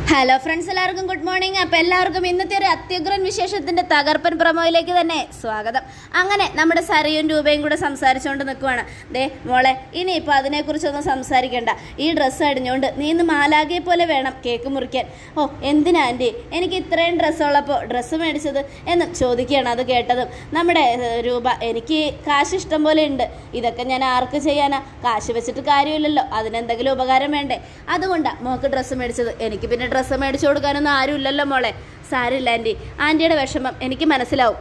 hello friends എല്ലാവർക്കും good morning അപ്പോൾ എല്ലാവർക്കും ഇന്നത്തെ ഒരു അത്യുഗ്രൻ വിശേഷത്തിന്റെ തകർപ്പൻ പ്രമോയിലേക്ക് തന്നെ സ്വാഗതം അങ്ങനെ നമ്മുടെ സരയും രൂപയും കൂടെ സംസാരിച്ചുകൊണ്ട് നിൽക്കുവാണ് ദേ മോളെ ഇനിയിപ്പോൾ അതിനെക്കുറിച്ചൊന്നും സംസാരിക്കണ്ട ഈ ഡ്രസ്സ് അടിഞ്ഞുകൊണ്ട് നീ ഇന്ന് മാലാകെ പോലെ വേണം കേക്ക് മുറിക്കാൻ ഓ എന്തിനാ ആൻറ്റി എനിക്ക് ഇത്രയും ഡ്രസ്സ് ഉള്ളപ്പോൾ ഡ്രസ്സ് മേടിച്ചത് എന്ന് ചോദിക്കുകയാണ് അത് കേട്ടതും നമ്മുടെ ഏഹ്, രൂപ എനിക്ക് കാശ് ഇഷ്ടം പോലെ ഉണ്ട് ഇതൊക്കെ ഞാൻ ആർക്ക് ചെയ്യാനാ കാശ് വെച്ചിട്ട് കാര്യമില്ലല്ലോ അതിനെന്തെങ്കിലും ഉപകാരം വേണ്ടേ അതുകൊണ്ടാണ് മോക്ക് ഡ്രസ്സ് മേടിച്ചത് എനിക്ക് പിന്നെ ഡ്രസ്സ് മേടിച്ചു കൊടുക്കാനൊന്നും ആരും ഇല്ലല്ലോ മോളെ സാരില്ല ആൻറ്റി ആൻറ്റിയുടെ വിഷമം എനിക്ക് മനസ്സിലാവും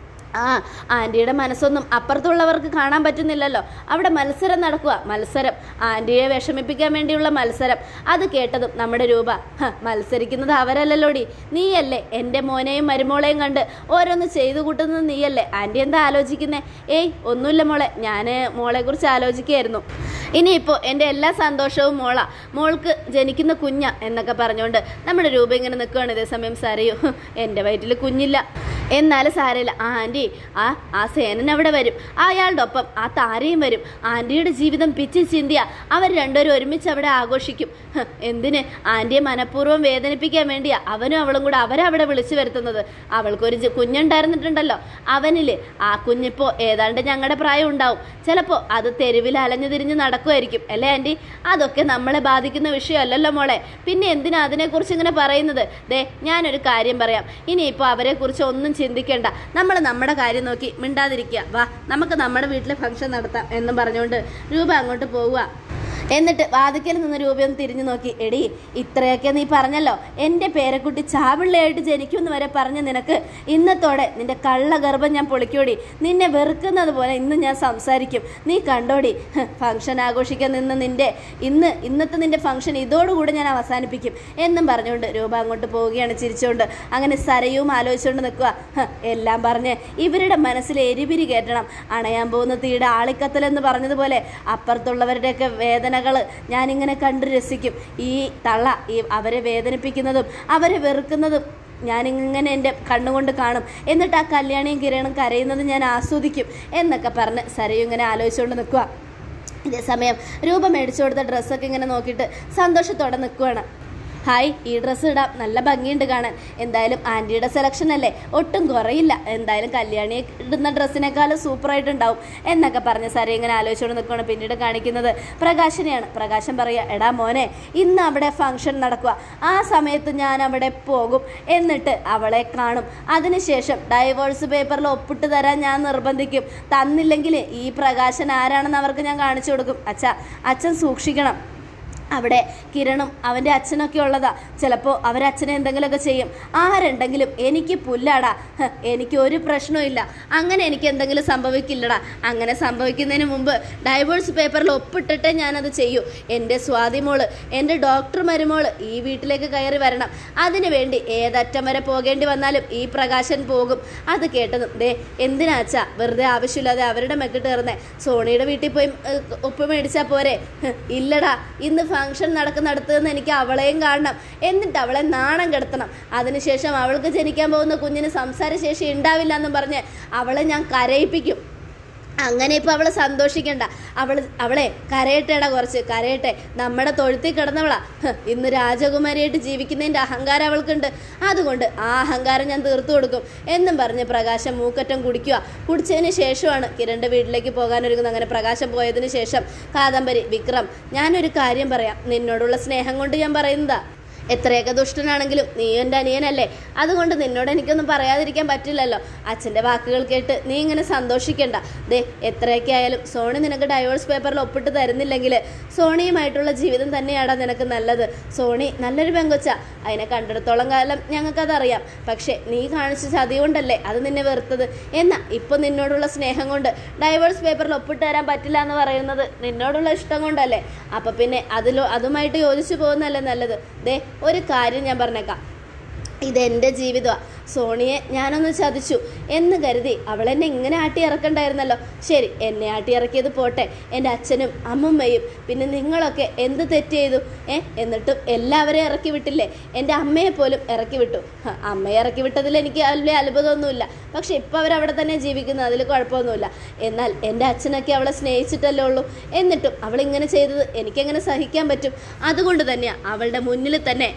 ആ ആൻറ്റിയുടെ മനസ്സൊന്നും അപ്പുറത്തുള്ളവർക്ക് കാണാൻ പറ്റുന്നില്ലല്ലോ അവിടെ മത്സരം നടക്കുക മത്സരം ആൻറ്റിയെ വിഷമിപ്പിക്കാൻ വേണ്ടിയുള്ള മത്സരം അത് കേട്ടതും നമ്മുടെ രൂപ "ഹ, മത്സരിക്കുന്നത് അവരല്ലല്ലോടി നീയല്ലേ എൻ്റെ മോനെയും മരുമോളെയും കണ്ട് ഓരോന്ന് ചെയ്തു കൂട്ടുന്നത് നീയല്ലേ ആൻറ്റി എന്താ ആലോചിക്കുന്നേ ഏയ് ഒന്നുമില്ല മോളെ ഞാൻ മോളെക്കുറിച്ച് ആലോചിക്കുകയായിരുന്നു ഇനിയിപ്പോൾ എൻ്റെ എല്ലാ സന്തോഷവും മോള മോൾക്ക് ജനിക്കുന്ന കുഞ്ഞ എന്നൊക്കെ പറഞ്ഞുകൊണ്ട് നമ്മുടെ രൂപ ഇങ്ങനെ നിൽക്കുകയാണ് ഇതേ സമയം സാരയോ എൻ്റെ വയറ്റിൽ കുഞ്ഞില്ല എന്നാലും സാരമില്ല ആ ആൻറ്റി ആ ആ സേനൻ അവിടെ വരും അയാളുടെ ഒപ്പം ആ താരയും വരും ആൻറ്റിയുടെ ജീവിതം പിച്ചി ചിന്തിയ അവർ രണ്ടുപേരും ഒരുമിച്ച് അവിടെ ആഘോഷിക്കും ഹ്, എന്തിന് ആൻറ്റിയെ മനഃപൂർവ്വം വേദനിപ്പിക്കാൻ വേണ്ടിയാ അവനും അവളും കൂടെ അവരെ അവിടെ വിളിച്ചു വരുത്തുന്നത് അവൾക്കൊരു ജ- കുഞ്ഞുണ്ടായിരുന്നിട്ടുണ്ടല്ലോ അവനിൽ ആ കുഞ്ഞിപ്പോൾ ഏതാണ്ട് ഞങ്ങളുടെ പ്രായം ഉണ്ടാവും ചിലപ്പോൾ അത് തെരുവിൽ അലഞ്ഞു തിരിഞ്ഞ് നടക്കുമായിരിക്കും അല്ലേ ആൻറ്റി അതൊക്കെ നമ്മളെ ബാധിക്കുന്ന വിഷയമല്ലല്ലോ മോളെ പിന്നെ എന്തിനാ അതിനെക്കുറിച്ച് ഇങ്ങനെ പറയുന്നത് ദേ ഞാനൊരു കാര്യം പറയാം ഇനിയിപ്പോൾ അവരെക്കുറിച്ച് ഒന്നും ചിന്തിക്കേണ്ട നമ്മൾ നമ്മുടെ കാര്യം നോക്കി മിണ്ടാതിരിക്കുക വാ നമുക്ക് നമ്മുടെ വീട്ടിലെ ഫംഗ്ഷൻ നടത്താം എന്നും പറഞ്ഞുകൊണ്ട് രൂപ അങ്ങോട്ട് പോവുക എന്നിട്ട് വാതിക്കൽ നിന്ന് രൂപയൊന്ന് തിരിഞ്ഞു നോക്കി എടി ഇത്രയൊക്കെ നീ പറഞ്ഞല്ലോ എൻ്റെ പേരക്കുട്ടി ചാവിള്ളയായിട്ട് ജനിക്കുമെന്ന് വരെ പറഞ്ഞ നിനക്ക് ഇന്നത്തോടെ നിന്റെ കള്ള ഗർഭം ഞാൻ പൊളിക്കോടി നിന്നെ വെറുക്കുന്നത് പോലെ ഇന്ന് ഞാൻ സംസാരിക്കും നീ കണ്ടോടി ഫംഗ്ഷൻ ആഘോഷിക്കാൻ നിന്ന് നിന്റെ ഇന്ന് ഇന്നത്തെ നിന്റെ ഫംഗ്ഷൻ ഇതോടുകൂടി ഞാൻ അവസാനിപ്പിക്കും എന്നും പറഞ്ഞുകൊണ്ട് രൂപ അങ്ങോട്ട് പോവുകയാണ് ചിരിച്ചുകൊണ്ട് അങ്ങനെ സരയും ആലോചിച്ചുകൊണ്ട് നിൽക്കുക ഹ, എല്ലാം പറഞ്ഞ് ഇവരുടെ മനസ്സിൽ എരിപിരി കയറ്റണം അണയാൻ പോകുന്ന തീയുടെ ആളിക്കത്തലെന്ന് പറഞ്ഞതുപോലെ അപ്പുറത്തുള്ളവരുടെയൊക്കെ വേദനകൾ ഞാനിങ്ങനെ കണ്ടു രസിക്കും ഈ തള്ള ഈ അവരെ വേദനിപ്പിക്കുന്നതും അവരെ വെറുക്കുന്നതും ഞാനിങ്ങനെ എൻ്റെ കണ്ണുകൊണ്ട് കാണും എന്നിട്ട് ആ കല്യാണിയും കിരണും കരയുന്നത് ഞാൻ ആസ്വദിക്കും എന്നൊക്കെ പറഞ്ഞ് സരയും ഇങ്ങനെ ആലോചിച്ചുകൊണ്ട് നിൽക്കുക ഇതേ സമയം രൂപ മേടിച്ചു കൊടുത്ത ഡ്രസ്സൊക്കെ ഇങ്ങനെ നോക്കിയിട്ട് സന്തോഷത്തോടെ നിൽക്കുവാണ് ഹായ് ഈ ഡ്രസ്സ് ഇടാം നല്ല ഭംഗിയുണ്ട് കാണാൻ എന്തായാലും ആൻറ്റിയുടെ സെലക്ഷൻ അല്ലേ ഒട്ടും കുറയില്ല എന്തായാലും കല്യാണി ഇടുന്ന ഡ്രസ്സിനേക്കാളും സൂപ്പറായിട്ടുണ്ടാവും എന്നൊക്കെ പറഞ്ഞ് സാറേ ഇങ്ങനെ ആലോചിച്ചുകൊണ്ട് നിൽക്കുകയാണ് പിന്നീട് കാണിക്കുന്നത് പ്രകാശനെയാണ് പ്രകാശൻ പറയുക എടാ മോനെ ഇന്ന് അവിടെ ഫംഗ്ഷൻ നടക്കുക ആ സമയത്ത് ഞാൻ അവിടെ പോകും എന്നിട്ട് അവളെ കാണും അതിനുശേഷം ഡൈവോഴ്സ് പേപ്പറിൽ ഒപ്പിട്ട് തരാൻ ഞാൻ നിർബന്ധിക്കും തന്നില്ലെങ്കിൽ ഈ പ്രകാശൻ ആരാണെന്ന് അവർക്ക് ഞാൻ കാണിച്ചു കൊടുക്കും അച്ഛ അച്ഛൻ സൂക്ഷിക്കണം അവിടെ കിരണും അവൻ്റെ അച്ഛനൊക്കെ ഉള്ളതാ ചിലപ്പോൾ അവരച്ഛനെ എന്തെങ്കിലുമൊക്കെ ചെയ്യും ആരുണ്ടെങ്കിലും എനിക്ക് പുല്ലാടാ ഹ്, എനിക്ക് ഒരു പ്രശ്നവും അങ്ങനെ എനിക്ക് എന്തെങ്കിലും സംഭവിക്കില്ലടാ അങ്ങനെ സംഭവിക്കുന്നതിന് മുമ്പ് ഡൈവോഴ്സ് പേപ്പറിൽ ഒപ്പിട്ടിട്ടേ ഞാനത് ചെയ്യൂ എൻ്റെ സ്വാതിമോള് എൻ്റെ ഡോക്ടർ മരുമോള് ഈ വീട്ടിലേക്ക് കയറി വരണം അതിനു വേണ്ടി ഏതറ്റം വരെ പോകേണ്ടി വന്നാലും ഈ പ്രകാശൻ പോകും അത് കേട്ടതും ദേ എന്തിനാ അച്ഛാ വെറുതെ ആവശ്യമില്ലാതെ അവരുടെ മെക്കിട്ട് കയറുന്നേ സോണിയുടെ വീട്ടിൽ പോയി ഏഹ്, ഒപ്പ് മേടിച്ചാൽ പോരെ ഹ്, ഇല്ലടാ ഇന്ന് ഫംഗ്ഷൻ നടക്കുന്നിടത്ത് നിന്ന് എനിക്ക് അവളെയും കാണണം എന്നിട്ട് അവളെ നാണം കെടുത്തണം അതിനുശേഷം അവൾക്ക് ജനിക്കാൻ പോകുന്ന കുഞ്ഞിന് സംസാരശേഷി ഉണ്ടാവില്ല എന്നും പറഞ്ഞ് അവളെ ഞാൻ കരയിപ്പിക്കും അങ്ങനെ ഇപ്പൊ അവള് സന്തോഷിക്കണ്ട അവള് അവളെ കരയട്ടേടാ കുറച്ച് കരയട്ടെ നമ്മുടെ തൊഴുത്തിൽ കിടന്നവളാ ഹ്, ഇന്ന് രാജകുമാരിയായിട്ട് ജീവിക്കുന്നതിന്റെ അഹങ്കാരം അവൾക്കുണ്ട് അതുകൊണ്ട് ആ അഹങ്കാരം ഞാൻ തീർത്തു കൊടുക്കും എന്നും പറഞ്ഞ് പ്രകാശം മൂക്കറ്റം കുടിക്കുക കുടിച്ചതിന് ശേഷമാണ് കിരണിന്റെ വീട്ടിലേക്ക് പോകാനൊരുങ്ങുന്നത് അങ്ങനെ പ്രകാശം പോയതിന് ശേഷം കാദംബരി വിക്രം ഞാനൊരു കാര്യം പറയാം നിന്നോടുള്ള സ്നേഹം കൊണ്ട് ഞാൻ പറയുന്നതാ എത്രയൊക്കെ ദുഷ്ടനാണെങ്കിലും നീ എൻ്റെ അനിയനല്ലേ അതുകൊണ്ട് നിന്നോട് എനിക്കൊന്നും പറയാതിരിക്കാൻ പറ്റില്ലല്ലോ അച്ഛൻ്റെ വാക്കുകൾ കേട്ട് നീ ഇങ്ങനെ സന്തോഷിക്കണ്ട ദേ എത്രയൊക്കെ ആയാലും സോണി നിനക്ക് ഡൈവോഴ്സ് പേപ്പറിൽ ഒപ്പിട്ട് തരുന്നില്ലെങ്കിൽ സോണിയുമായിട്ടുള്ള ജീവിതം തന്നെയാടാ നിനക്ക് നല്ലത് സോണി നല്ലൊരു പെങ്കൊച്ച അതിനെ കണ്ടിടത്തോളം കാലം ഞങ്ങൾക്കതറിയാം പക്ഷേ നീ കാണിച്ച ചതി കൊണ്ടല്ലേ അത് നിന്നെ വെറുത്തത് എന്നാ ഇപ്പൊ നിന്നോടുള്ള സ്നേഹം കൊണ്ട് ഡൈവോഴ്സ് പേപ്പറിൽ ഒപ്പിട്ട് തരാൻ പറ്റില്ല എന്ന് പറയുന്നത് നിന്നോടുള്ള ഇഷ്ടം കൊണ്ടല്ലേ അപ്പൊ പിന്നെ അതിലോ അതുമായിട്ട് യോജിച്ചു പോകുന്നതല്ലേ നല്ലത് ദേ ഒരു കാര്യം ഞാൻ പറഞ്ഞേക്കാം ഇതെൻ്റെ ജീവിതമാണ് സോണിയെ ഞാനൊന്ന് ചതിച്ചു എന്ന് കരുതി അവളെന്നെ ഇങ്ങനെ ആട്ടി ഇറക്കണ്ടായിരുന്നല്ലോ ശരി എന്നെ ആട്ടി ഇറക്കിയത് പോട്ടെ എൻ്റെ അച്ഛനും അമ്മമ്മയും പിന്നെ നിങ്ങളൊക്കെ എന്ത് തെറ്റ് ചെയ്തു ഏ എന്നിട്ടും എല്ലാവരെയും ഇറക്കി വിട്ടില്ലേ എൻ്റെ അമ്മയെ പോലും ഇറക്കി വിട്ടു ഹ, അമ്മയെ ഇറക്കി വിട്ടതിൽ എനിക്ക് വലിയ അത്ഭുതമൊന്നുമില്ല പക്ഷെ ഇപ്പം അവരവിടെ തന്നെ ജീവിക്കുന്നു അതിൽ കുഴപ്പമൊന്നുമില്ല എന്നാൽ എൻ്റെ അച്ഛനൊക്കെ അവളെ സ്നേഹിച്ചിട്ടല്ലേ ഉള്ളൂ എന്നിട്ടും അവൾ ഇങ്ങനെ ചെയ്തത് എനിക്കെങ്ങനെ സഹിക്കാൻ പറ്റും അതുകൊണ്ട് തന്നെയാണ് അവളുടെ മുന്നിൽ തന്നെ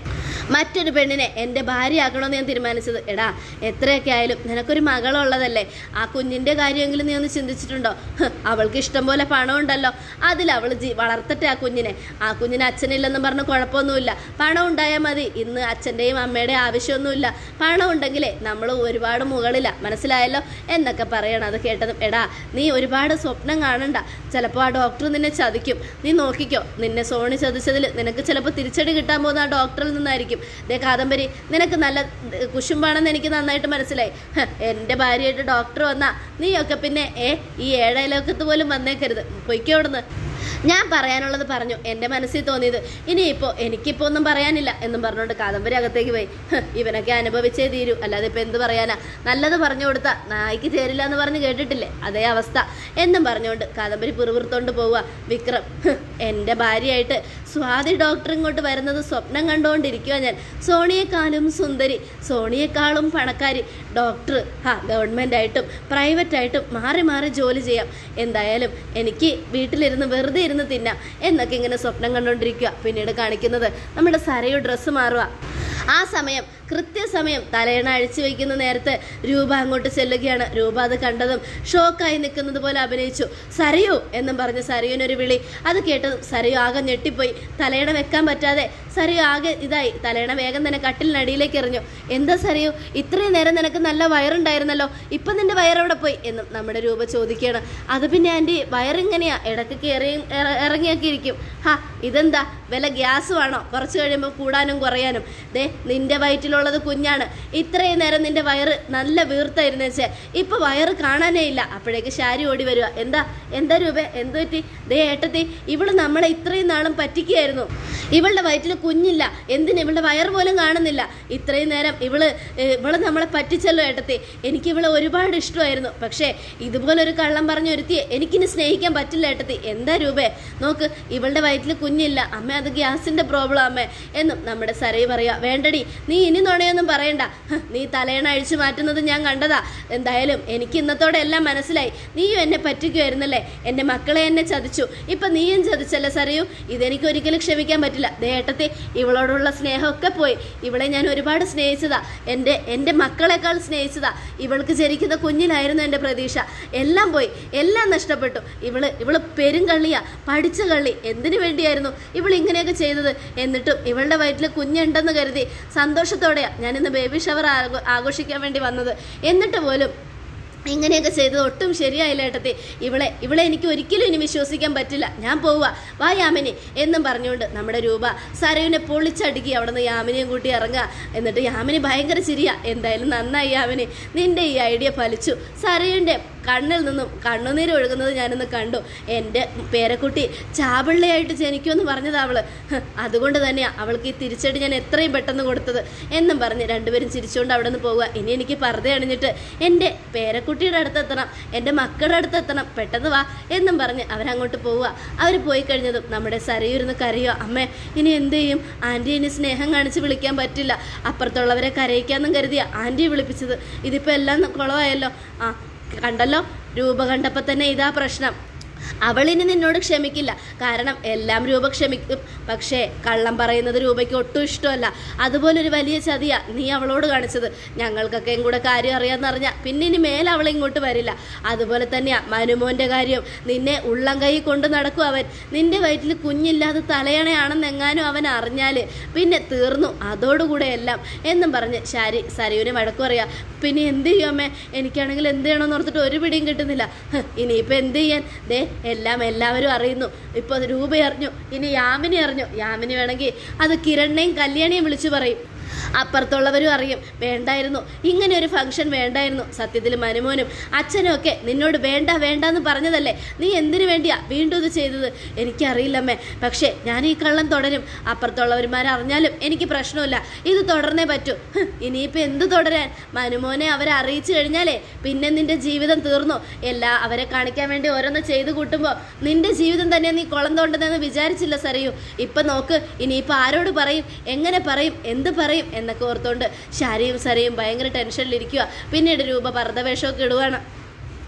മറ്റൊരു പെണ്ണിനെ എൻ്റെ ഭാര്യയാക്കണമെന്ന് ഞാൻ തീരുമാനിച്ചത് എടാ എത്രയൊക്കെ ആയാലും നിനക്കൊരു മകളുള്ളതല്ലേ ആ കുഞ്ഞിൻ്റെ കാര്യമെങ്കിലും നീ ഒന്ന് ചിന്തിച്ചിട്ടുണ്ടോ ഹ്, അവൾക്ക് ഇഷ്ടം പോലെ പണമുണ്ടല്ലോ അതിൽ അവൾ ജീ വളർത്തട്ടെ ആ കുഞ്ഞിനെ ആ കുഞ്ഞിന് അച്ഛനില്ലെന്നും പറഞ്ഞ് കുഴപ്പമൊന്നുമില്ല പണം ഉണ്ടായാൽ മതി ഇന്ന് അച്ഛൻ്റെയും അമ്മയുടെയും ആവശ്യമൊന്നുമില്ല പണം ഉണ്ടെങ്കിലേ നമ്മൾ ഒരുപാട് മുകളില മനസ്സിലായല്ലോ എന്നൊക്കെ പറയണം അത് കേട്ടതും എടാ നീ ഒരുപാട് സ്വപ്നം കാണണ്ട ചിലപ്പോൾ ആ ഡോക്ടർ നിന്നെ ചതിക്കും നീ നോക്കിക്കോ നിന്നെ സോണി ചതിച്ചതിൽ നിനക്ക് ചിലപ്പോൾ തിരിച്ചടി കിട്ടാൻ പോകുന്ന ആ ഡോക്ടറിൽ നിന്നായിരിക്കും ദേ കാദംബരി നിനക്ക് നല്ല ഏ, കുശുമ്പാണെന്ന് എനിക്ക് നന്നായിട്ട് മനസ്സിലായി ഹ്, എൻ്റെ ഭാര്യയായിട്ട് ഡോക്ടർ വന്നാ നീയൊക്കെ പിന്നെ ഏ ഈ ഏഴയിലൊക്കത്ത് പോലും വന്നേക്കരുത് പൊയ്ക്കോ അവിടുന്ന് ഞാൻ പറയാനുള്ളത് പറഞ്ഞു എൻ്റെ മനസ്സിൽ തോന്നിയത് ഇനിയിപ്പോൾ എനിക്കിപ്പോൾ ഒന്നും പറയാനില്ല എന്നും പറഞ്ഞുകൊണ്ട് കാദംബരി അകത്തേക്ക് പോയി ഹ്, ഇവനൊക്കെ അനുഭവിച്ചേ തീരൂ അല്ലാതെ ഇപ്പം എന്ത് പറയാനാ നല്ലത് പറഞ്ഞു കൊടുത്താ നായ്ക്ക് ചേരില്ല എന്ന് പറഞ്ഞ് കേട്ടിട്ടില്ലേ അതേ അവസ്ഥ എന്നും പറഞ്ഞുകൊണ്ട് കാദംബരി പിറുപിറുത്തോണ്ട് പോവുക വിക്രം ഹ്, എൻ്റെ ഭാര്യയായിട്ട് സ്വാതി ഡോക്ടർ ഇങ്ങോട്ട് വരുന്നത് സ്വപ്നം കണ്ടുകൊണ്ടിരിക്കുക ഞാൻ സോണിയെക്കാളും സുന്ദരി സോണിയെക്കാളും പണക്കാരി ഡോക്ടർ ഹാ ഗവൺമെൻറ് ആയിട്ടും പ്രൈവറ്റ് ആയിട്ടും മാറി മാറി ജോലി ചെയ്യാം എന്തായാലും എനിക്ക് വീട്ടിലിരുന്ന് വെറുതെ ഇരുന്ന് തിന്നാം എന്നൊക്കെ ഇങ്ങനെ സ്വപ്നം കണ്ടുകൊണ്ടിരിക്കുക പിന്നീട് കാണിക്കുന്നത് നമ്മുടെ സരയു ഡ്രസ്സ് മാറുക ആ സമയം കൃത്യസമയം തലയണ അഴിച്ചു വയ്ക്കുന്ന നേരത്ത് രൂപ അങ്ങോട്ട് ചെല്ലുകയാണ് രൂപ അത് കണ്ടതും ഷോക്കായി നിൽക്കുന്നത് പോലെ അഭിനയിച്ചു സരയു എന്നും പറഞ്ഞ് സരയുവിനൊരു വിളി അത് കേട്ടതും സരയു ആകെ ഞെട്ടിപ്പോയി തലയണ വെക്കാൻ പറ്റാതെ സരയു ആകെ ഇതായി തലയണ വേഗം തന്നെ കട്ടിലിനടിയിലേക്ക് എറിഞ്ഞു എന്താ സരയു ഇത്രയും നേരം നിനക്ക് നല്ല വയറുണ്ടായിരുന്നല്ലോ ഇപ്പം നിന്റെ വയറെവിടെ പോയി എന്നും നമ്മുടെ രൂപ ചോദിക്കുകയാണ് അത് പിന്നെ ആൻറ്റി വയറിങ്ങനെയാ ഇടയ്ക്ക് കയറി ഇറങ്ങിയൊക്കെ ഇരിക്കും ഹാ ഇതെന്താ വില ഗ്യാസ് വേണോ കുറച്ച് കഴിയുമ്പോൾ കൂടാനും കുറയാനും ദേ നിന്റെ വയറ്റിലുള്ളത് കുഞ്ഞാണ് ഇത്രയും നേരം നിന്റെ വയറ് നല്ല വീർത്തായിരുന്നു വെച്ചേ ഇപ്പൊ വയറ് കാണാനേ ഇല്ല അപ്പോഴേക്ക് ശാരി ഓടി വരിക എന്താ എന്താ രൂപ എന്ത് പറ്റി ദേ ഏട്ടത്തി ഇവള് നമ്മളെ ഇത്രയും നാളും പറ്റിക്കുകയായിരുന്നു ഇവളുടെ വയറ്റിൽ കുഞ്ഞില്ല എന്തിന് ഇവളുടെ വയറ് പോലും കാണുന്നില്ല ഇത്രയും നേരം ഇവള് ഏ, ഇവള് നമ്മളെ പറ്റിച്ചല്ലോ ഏട്ടത്തി എനിക്ക് ഇവളെ ഒരുപാട് ഇഷ്ടമായിരുന്നു പക്ഷേ ഇതുപോലൊരു കള്ളം പറഞ്ഞ് ഒരുത്തിയെ എനിക്കിനി സ്നേഹിക്കാൻ പറ്റില്ല ഏട്ടത്തി എന്താ രൂപേ നോക്ക് ഇവളുടെ വയറ്റിൽ കുഞ്ഞില്ല അമ്മ അത് ഗ്യാസിന്റെ പ്രോബ്ലം അമ്മേ എന്നും നമ്മുടെ സരയി പറയാ വേണ്ടടി നീ ഇനി നുണയൊന്നും പറയണ്ട ഹ്, നീ തലയണ അഴിച്ചു മാറ്റുന്നത് ഞാൻ കണ്ടതാ എന്തായാലും എനിക്ക് ഇന്നത്തോടെ എല്ലാം മനസ്സിലായി നീയും എന്നെ പറ്റിക്കുമായിരുന്നല്ലേ എൻ്റെ മക്കളെ എന്നെ ചതിച്ചു ഇപ്പൊ നീയും ചതിച്ചല്ലേ സരയു ഇതെനിക്ക് ഒരിക്കലും ക്ഷമിക്കാൻ പറ്റില്ല ദേ ഏട്ടത്തെ ഇവളോടുള്ള സ്നേഹമൊക്കെ പോയി ഇവളെ ഞാൻ ഒരുപാട് സ്നേഹിച്ചതാ എൻ്റെ എൻ്റെ മക്കളെക്കാൾ സ്നേഹിച്ചതാ ഇവൾക്ക് ജനിക്കുന്ന കുഞ്ഞിലായിരുന്നു എൻ്റെ പ്രതീക്ഷ എല്ലാം പോയി എല്ലാം നഷ്ടപ്പെട്ടു ഇവള് ഇവള് പെരുങ്കള്ളിയാ പഠിച്ച കള്ളി എന്തിനു വേണ്ടിയായിരുന്നു ഇവൾ ഇങ്ങനെയൊക്കെ ചെയ്തത് എന്നിട്ടും ഇവളുടെ വയറ്റിൽ കുഞ്ഞുണ്ടെന്ന് കരുതി സന്തോഷത്തോടെയാ ഞാൻ ഇന്ന് ബേബി ഷവർ ആഘോ- ആഘോഷിക്കാൻ വേണ്ടി വന്നത് എന്നിട്ട് പോലും ഇങ്ങനെയൊക്കെ ചെയ്തത് ഒട്ടും ശരിയായില്ല ഏട്ടത്തി ഇവളെ ഇവളെ എനിക്ക് ഒരിക്കലും ഇനി വിശ്വസിക്കാൻ പറ്റില്ല ഞാൻ പോവുക വാ യാമിനി എന്നും പറഞ്ഞുകൊണ്ട് നമ്മുടെ രൂപ സരയുവിനെ പൊളിച്ചടുക്കി അവിടെ നിന്ന് യാമിനിയും കൂട്ടി ഇറങ്ങുക എന്നിട്ട് യാമിനി ഭയങ്കര ചിരിയാ എന്തായാലും നന്നായി യാമിനി നിന്റെ ഈ ഐഡിയ ഫലിച്ചു സരയുൻ്റെ കണ്ണിൽ നിന്നും കണ്ണുനീര് ഒഴുകുന്നത് ഞാനൊന്ന് കണ്ടു എൻ്റെ പേരക്കുട്ടി ചാപിള്ളയായിട്ട് ജനിക്കുമെന്ന് പറഞ്ഞത് അവള് ഹ്, അതുകൊണ്ട് തന്നെയാ അവൾക്ക് ഈ തിരിച്ചടി ഞാൻ എത്രയും പെട്ടെന്ന് കൊടുത്തത് എന്നും പറഞ്ഞ് രണ്ടുപേരും ചിരിച്ചുകൊണ്ട് അവിടെ നിന്ന് പോവുക ഇനി എനിക്ക് പർദ്ദ അണിഞ്ഞിട്ട് എൻ്റെ പേരക്കുട്ടിയുടെ അടുത്തെത്തണം എൻ്റെ മക്കളുടെ അടുത്തെത്തണം പെട്ടെന്ന് വാ എന്നും പറഞ്ഞ് അവരങ്ങോട്ട് പോവുക അവർ പോയി കഴിഞ്ഞതും നമ്മുടെ സരയൂരിന്ന് കരയുക അമ്മേ ഇനി എന്ത് ചെയ്യും ആൻറ്റി ഇനി സ്നേഹം കാണിച്ച് വിളിക്കാൻ പറ്റില്ല അപ്പുറത്തുള്ളവരെ കരയിക്കാന്നും കരുതിയ ആൻറ്റിയെ വിളിപ്പിച്ചത് ഇതിപ്പോൾ എല്ലാം കുളമായല്ലോ ആ കണ്ടല്ലോ രൂപ കണ്ടപ്പോൾ തന്നെ ഇതാ പ്രശ്നം അവളിനി നിന്നോട് ക്ഷമിക്കില്ല കാരണം എല്ലാം രൂപ ക്ഷമിക്കും പക്ഷേ കള്ളം പറയുന്നത് രൂപയ്ക്ക് ഒട്ടും ഇഷ്ടമല്ല അതുപോലൊരു വലിയ ചതിയാ നീ അവളോട് കാണിച്ചത് ഞങ്ങൾക്കൊക്കെയും കൂടെ കാര്യം അറിയാമെന്നറിഞ്ഞാൽ പിന്നെ ഇനി മേലെ അവൾ ഇങ്ങോട്ട് വരില്ല അതുപോലെ തന്നെയാ മനുമോൻ്റെ കാര്യം നിന്നെ ഉള്ളം കൈ കൊണ്ട് നടക്കും അവൻ നിന്റെ വയറ്റിൽ കുഞ്ഞില്ലാതെ തലയണയാണെന്ന് എങ്ങാനും അവൻ അറിഞ്ഞാൽ പിന്നെ തീർന്നു അതോടുകൂടെ എല്ലാം എന്നും പറഞ്ഞ് ശാരി സരയുവിനെ വഴക്കു പറയാ പിന്നെ എന്ത് ചെയ്യും അമ്മേ എനിക്കാണെങ്കിൽ എന്ത് ചെയ്യണമെന്ന് ഓർത്തിട്ട് ഒരു പിടിയും കിട്ടുന്നില്ല ഹ്, ഇനിയിപ്പോൾ എന്ത് ചെയ്യാൻ ദേ എല്ലാം എല്ലാവരും അറിയുന്നു ഇപ്പോൾ രൂപ അറിഞ്ഞു ഇനി യാമിനി അറിഞ്ഞു യാമിനി വേണമെങ്കിൽ അത് കിരണിനെയും കല്യാണിയും വിളിച്ചു പറയും അപ്പുറത്തുള്ളവരും അറിയും വേണ്ടായിരുന്നു ഇങ്ങനെ ഒരു ഫംഗ്ഷൻ വേണ്ടായിരുന്നു സത്യത്തിൽ മനുമോനും അച്ഛനും ഒക്കെ നിന്നോട് വേണ്ട വേണ്ട എന്ന് പറഞ്ഞതല്ലേ നീ എന്തിനു വേണ്ടിയാ വീണ്ടും ഇത് ചെയ്തത് എനിക്കറിയില്ലമ്മേ പക്ഷേ ഞാൻ ഈ കള്ളം തുടരും അപ്പുറത്തുള്ളവന്മാർ അറിഞ്ഞാലും എനിക്ക് പ്രശ്നമില്ല ഇത് തുടർന്നേ പറ്റൂ ഹ്, ഇനിയിപ്പോൾ എന്ത് തുടരാൻ മനുമോനെ അവരെ അറിയിച്ചു കഴിഞ്ഞാലേ പിന്നെ നിന്റെ ജീവിതം തീർന്നു എല്ലാ അവരെ കാണിക്കാൻ വേണ്ടി ഓരോന്ന് ചെയ്തു കൂട്ടുമ്പോൾ നിന്റെ ജീവിതം തന്നെ നീ കുളം തോണ്ടെന്ന് വിചാരിച്ചില്ല സറിയൂ ഇപ്പൊ നോക്ക് ഇനിയിപ്പോൾ ആരോട് പറയും എങ്ങനെ പറയും എന്ത് പറയും എന്നൊക്കെ ഓർത്തുകൊണ്ട് ശാരിയും സരയും ഭയങ്കര ടെൻഷനിലിരിക്കുക പിന്നീട് രൂപ പർദ്ദവേഷമൊക്കെ ഇടുവാണ്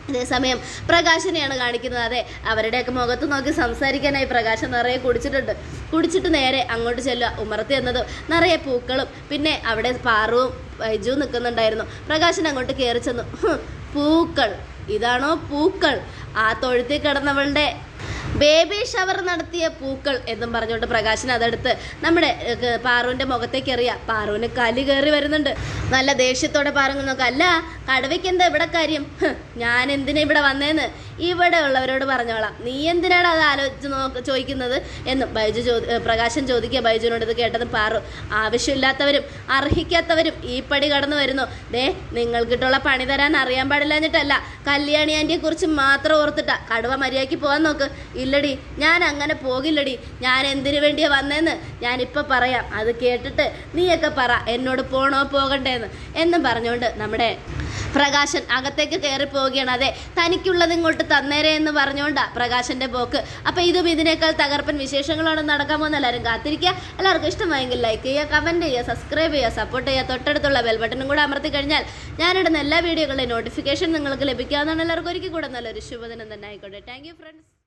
അതേസമയം പ്രകാശനെയാണ് കാണിക്കുന്നത് അതെ അവരുടെയൊക്കെ മുഖത്ത് നോക്കി സംസാരിക്കാനായി പ്രകാശം നിറയെ കുടിച്ചിട്ടുണ്ട് കുടിച്ചിട്ട് നേരെ അങ്ങോട്ട് ചെല്ലുക ഉമ്മറത്ത് ചെന്നത് നിറയെ പൂക്കളും പിന്നെ അവിടെ പാറുവും വൈജു നിൽക്കുന്നുണ്ടായിരുന്നു പ്രകാശൻ അങ്ങോട്ട് കയറി ചെന്നു "ഹും, പൂക്കൾ ഇതാണോ പൂക്കൾ ആ തൊഴുത്തിൽ കിടന്നവളുടെ ബേബി ഷവർ നടത്തിയ പൂക്കൾ എന്നും പറഞ്ഞുകൊണ്ട് പ്രകാശൻ അതെടുത്ത് നമ്മുടെ ഏഹ്, പാറുവിന്റെ മുഖത്തേക്ക് എറിയ പാറുവിന് കലി കയറി വരുന്നുണ്ട് നല്ല ദേഷ്യത്തോടെ പാറുങ്ങ നോക്ക അല്ല കടുവയ്ക്ക് എന്താ ഇവിടെ കാര്യം ഹ്, ഞാൻ എന്തിനാ ഇവിടെ വന്നേന്ന് ഇവിടെ ഉള്ളവരോട് പറഞ്ഞോളാം നീ എന്തിനാണ് അത് ആലോചിച്ച് നോക്ക ചോദിക്കുന്നത് എന്ന് ബൈജു ചോദി ഏഹ്, പ്രകാശൻ ചോദിക്കുക ബൈജുവിനോട് ഇത് കേട്ടത് പാറു ആവശ്യമില്ലാത്തവരും അർഹിക്കാത്തവരും ഈ പടി കടന്നു വരുന്നു ദേ നിങ്ങൾക്കിട്ടുള്ള പണി തരാൻ അറിയാൻ പാടില്ലാഞ്ഞിട്ടല്ല കല്യാണി ആൻറ്റിയെ കുറിച്ച് മാത്രം ഓർത്തിട്ടാ കടുവ മര്യാദയ്ക്ക് പോകാൻ നോക്ക് ഇല്ലടി ഞാൻ അങ്ങനെ പോകില്ലടി ഞാൻ എന്തിനു വേണ്ടിയാ വന്നേന്ന് ഞാനിപ്പോൾ പറയാം അത് കേട്ടിട്ട് നീയൊക്കെ പറ എന്നോട് പോണോ പോകണ്ടേന്ന് എന്നും പറഞ്ഞുകൊണ്ട് നമ്മുടെ പ്രകാശൻ അകത്തേക്ക് കയറി പോവുകയാണ് അതെ തനിക്കുള്ളത് ഇങ്ങോട്ട് തന്നേരെ എന്ന് പറഞ്ഞുകൊണ്ടാ പ്രകാശന്റെ പോക്ക് അപ്പൊ ഇതും ഇതിനേക്കാൾ തകർപ്പൻ വിശേഷങ്ങളാണ് നടക്കാൻ പോകുന്ന എല്ലാവരും കാത്തിരിക്കുക എല്ലാവർക്കും ഇഷ്ടമായെങ്കിൽ ലൈക്ക് ചെയ്യുക കമന്റ് ചെയ്യുക സബ്സ്ക്രൈബ് ചെയ്യുക സപ്പോർട്ട് ചെയ്യുക തൊട്ടടുത്തുള്ള ബെൽ ബട്ടണും കൂടെ അമർത്തി കഴിഞ്ഞാൽ ഞാനിടുന്ന എല്ലാ വീഡിയോകളുടെയും നോട്ടിഫിക്കേഷൻ നിങ്ങൾക്ക് ലഭിക്കാവുന്നതാണ് എല്ലാവർക്കും ഒരിക്കൽ കൂടെ നല്ലൊരു ശുഭദിനം തന്നെ ആയിക്കോട്ടെ താങ്ക് യു ഫ്രണ്ട്സ്